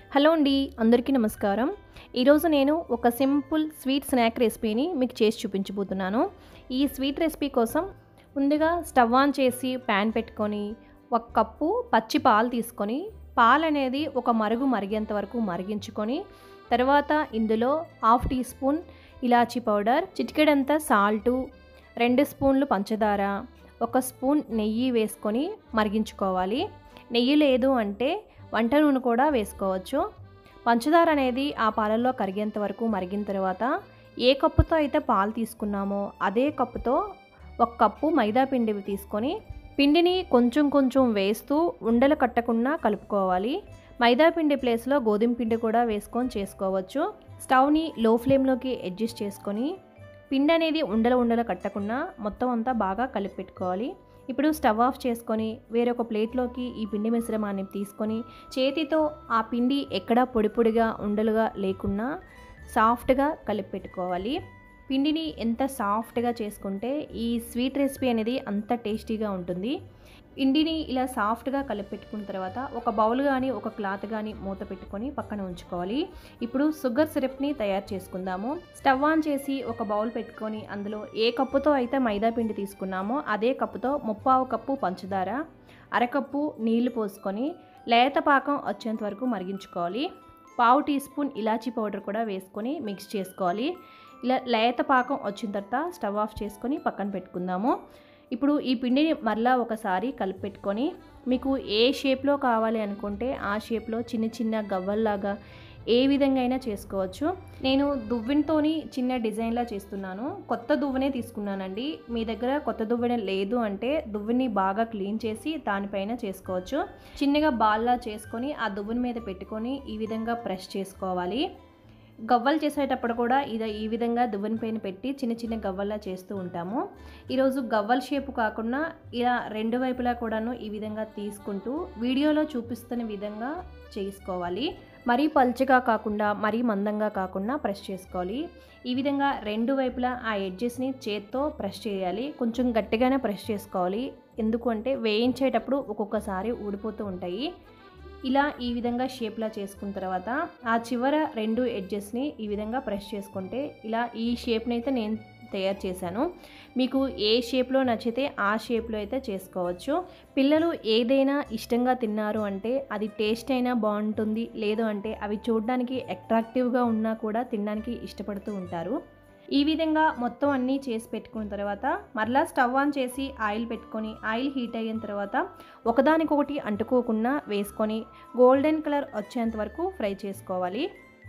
hello అండి అందరికీ నమస్కారం ఈరోజు నేను ఒక సింపుల్ స్వీట్ స్నాక్ రెసిపీని మీకు చేసి చూపించబోతున్నాను ఈ స్వీట్ రెసిపీ కోసం ముందుగా స్టవ్ ఆన్ చేసి ప్యాన్ పెట్టుకొని ఒక కప్పు పచ్చి పాలు తీసుకొని పాలు అనేది ఒక మరుగు మరిగేంత వరకు మరిగించుకొని తర్వాత ఇందులో హాఫ్ టీ స్పూన్ ఇలాచీ పౌడర్ చిటికెడంత సాల్టు రెండు స్పూన్లు పంచదార ఒక స్పూన్ నెయ్యి వేసుకొని మరిగించుకోవాలి నెయ్యి లేదు అంటే వంట నూనె కూడా వేసుకోవచ్చు పంచదార అనేది ఆ పాలల్లో కరిగేంత వరకు మరిగిన తర్వాత ఏ కప్పుతో అయితే పాలు తీసుకున్నామో అదే కప్పుతో ఒక కప్పు మైదా పిండి తీసుకొని పిండిని కొంచెం కొంచెం వేస్తూ ఉండలు కట్టకుండా కలుపుకోవాలి మైదా పిండి ప్లేస్లో గోధుమ పిండి కూడా వేసుకొని చేసుకోవచ్చు స్టవ్ని లో ఫ్లేమ్లోకి అడ్జస్ట్ చేసుకొని పిండి అనేది ఉండల ఉండల కట్టకుండా మొత్తం అంతా బాగా కలిపి పెట్టుకోవాలి ఇప్పుడు స్టవ్ ఆఫ్ చేసుకొని వేరొక ప్లేట్లోకి ఈ పిండి మిశ్రమాన్ని తీసుకొని చేతితో ఆ పిండి ఎక్కడా పొడి పొడిగా ఉండలుగా లేకుండా సాఫ్ట్గా కలిపి పెట్టుకోవాలి పిండిని ఎంత సాఫ్ట్గా చేసుకుంటే ఈ స్వీట్ రెసిపీ అనేది అంత టేస్టీగా ఉంటుంది పిండిని ఇలా సాఫ్ట్గా కలిపి పెట్టుకున్న తర్వాత ఒక బౌల్ కానీ ఒక క్లాత్ కానీ మూత పెట్టుకొని పక్కన ఉంచుకోవాలి ఇప్పుడు షుగర్ సిరప్ని తయారు చేసుకుందాము స్టవ్ ఆన్ చేసి ఒక బౌల్ పెట్టుకొని అందులో ఏ కప్పుతో అయితే మైదా పిండి తీసుకున్నామో అదే కప్పుతో ముప్పావు కప్పు పంచదార అరకప్పు నీళ్లు పోసుకొని లేత పాకం వచ్చేంత వరకు మరిగించుకోవాలి పావు టీ స్పూన్ ఇలాచీ పౌడర్ కూడా వేసుకొని మిక్స్ చేసుకోవాలి ఇలా లేత పాకం వచ్చిన తర్వాత స్టవ్ ఆఫ్ చేసుకొని పక్కన పెట్టుకుందాము ఇప్పుడు ఈ పిండిని మరలా ఒకసారి కలిపి పెట్టుకొని మీకు ఏ షేప్లో కావాలి అనుకుంటే ఆ షేప్లో చిన్న చిన్న గవ్వల్లాగా ఏ విధంగా అయినా చేసుకోవచ్చు నేను దువ్వెనతోని చిన్న డిజైన్లా చేస్తున్నాను కొత్త దువ్వెనే తీసుకున్నానండి మీ దగ్గర కొత్త దువ్వెన లేదు అంటే దువ్వెని బాగా క్లీన్ చేసి దానిపైన చేసుకోవచ్చు చిన్నగా బాల్లా చేసుకొని ఆ దువ్వెన మీద పెట్టుకొని ఈ విధంగా ప్రెస్ చేసుకోవాలి గవ్వలు చేసేటప్పుడు కూడా ఇది ఈ విధంగా దువ్వెన పైన పెట్టి చిన్న చిన్న గవ్వల్లా చేస్తూ ఉంటాము ఈరోజు గవ్వల షేపు కాకుండా ఇలా రెండు వైపులా కూడాను ఈ విధంగా తీసుకుంటూ వీడియోలో చూపిస్తున్న విధంగా చేసుకోవాలి మరీ పల్చగా కాకుండా మరీ మందంగా కాకుండా ప్రెస్ చేసుకోవాలి ఈ విధంగా రెండు వైపులా ఆ ఎడ్జెస్ని చేత్తో ప్రెస్ చేయాలి కొంచెం గట్టిగానే ప్రెస్ చేసుకోవాలి ఎందుకంటే వేయించేటప్పుడు ఒక్కొక్కసారి ఊడిపోతూ ఉంటాయి ఇలా ఈ విధంగా షేప్లా చేసుకున్న తర్వాత ఆ చివర రెండు ఎడ్జెస్ని ఈ విధంగా ప్రెస్ చేసుకుంటే ఇలా ఈ షేప్ని అయితే నేను తయారు చేశాను మీకు ఏ షేప్లో నచ్చితే ఆ షేప్లో అయితే చేసుకోవచ్చు పిల్లలు ఏదైనా ఇష్టంగా తిన్నారు అంటే అది టేస్ట్ అయినా బాగుంటుంది లేదు అంటే అవి చూడడానికి అట్రాక్టివ్గా ఉన్నా కూడా తినడానికి ఇష్టపడుతూ ఉంటారు ఈ విధంగా మొత్తం అన్నీ చేసి పెట్టుకున్న తర్వాత మరలా స్టవ్ ఆన్ చేసి ఆయిల్ పెట్టుకొని ఆయిల్ హీట్ అయిన తర్వాత ఒకదానికొకటి అంటుకోకుండా వేసుకొని గోల్డెన్ కలర్ వచ్చేంత వరకు ఫ్రై చేసుకోవాలి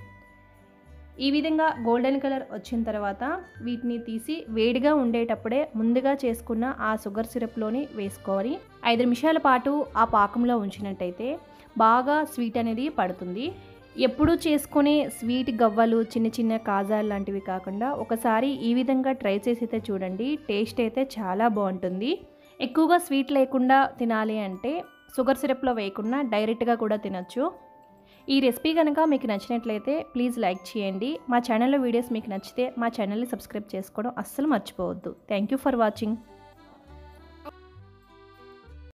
ఈ విధంగా గోల్డెన్ కలర్ వచ్చిన తర్వాత వీటిని తీసి వేడిగా ఉండేటప్పుడే ముందుగా చేసుకున్న ఆ షుగర్ సిరప్లోని వేసుకోవాలి ఐదు నిమిషాల పాటు ఆ పాకంలో ఉంచినట్టయితే బాగా స్వీట్ అనేది పడుతుంది ఎప్పుడు చేసుకునే స్వీట్ గవ్వలు చిన్న చిన్న కాజాలు లాంటివి కాకుండా ఒకసారి ఈ విధంగా ట్రై చేసి అయితే చూడండి టేస్ట్ అయితే చాలా బాగుంటుంది ఎక్కువగా స్వీట్ లేకుండా తినాలి అంటే షుగర్ సిరప్లో వేయకుండా డైరెక్ట్గా కూడా తినొచ్చు ఈ రెసిపీ కనుక మీకు నచ్చినట్లయితే ప్లీజ్ లైక్ చేయండి మా ఛానల్లో వీడియోస్ మీకు నచ్చితే మా ఛానల్ని సబ్స్క్రైబ్ చేసుకోవడం అస్సలు మర్చిపోవద్దు థ్యాంక్ యూ ఫర్ వాచింగ్